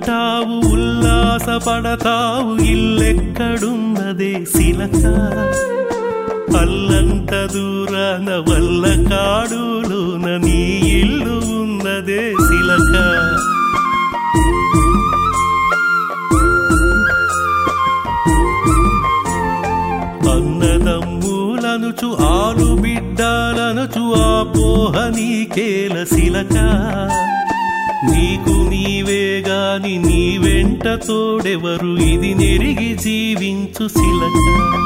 అంటావు ఉల్లాసపడతావు ఇల్లెక్కడున్నదే శిలక అల్లంత దూరాన వల్ల కాడులోన నీ ఇల్లు ఉన్నదే శిలక అన్నదమ్ములనుచు ఆలు బిడ్డలనుచు ఆ పోహ నీకేల శిలక నీకు నీవే గాని నీ వెంట తోడెవరు ఇది నెరిగి జీవించు శిలక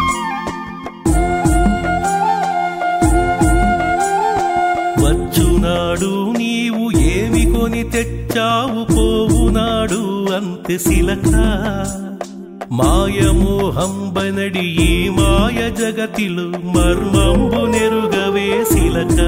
వచ్చునాడు నీవు ఏమి కొని తెచ్చావు పోవునాడు అంతే శిలక మాయమోహం బనడి ఈ మాయ జగతిలో మర్మంబు నెరుగవే శిలక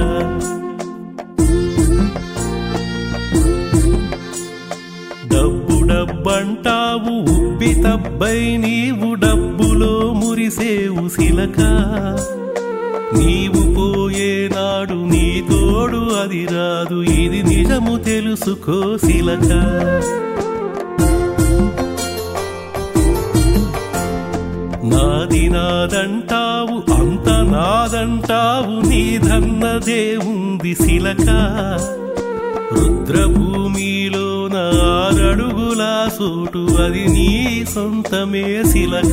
డబ్బు డబ్బంటావు ఉబ్బి తబ్బై నీవు డబ్బులో మురిసేవు శిలక నీవు పోయేనాడు నీ తోడు అది రాదు ఇది నిజము తెలుసుకో శిలక నాది నాదంటావు అంత నాదంటావు నీదన్నదే ఉంది శిలక రుద్రభూమిలో నారడుగుల సోటు అది నీ సొంతమే శిలక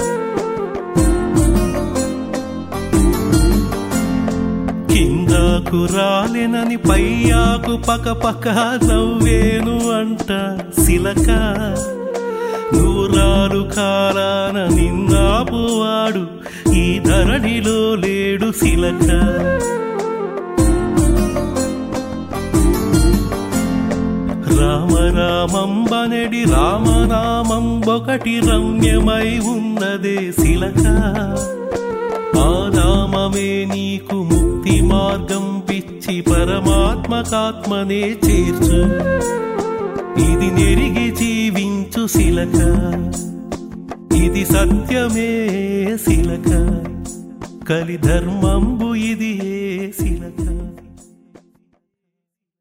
కిందకు రాలేనని పయ్యాకు పక పక నవ్వేను అంట శిలక నూరాలు కాలాన నిన్నాపువాడు ఈ ధరణిలో లేడు శిలక రామ రామంబనడి రామనామం ఒకటి రమ్యమై ఉన్నదే శిలక ఆ నామమే నీకు ముక్తి మార్గం పిచ్చి పరమాత్మకాత్మనే చేర్చు ఇది నెరిగి జీవించు శిలక ఇది సత్యమే శిలక కలిధర్మంబు ఇది ఏ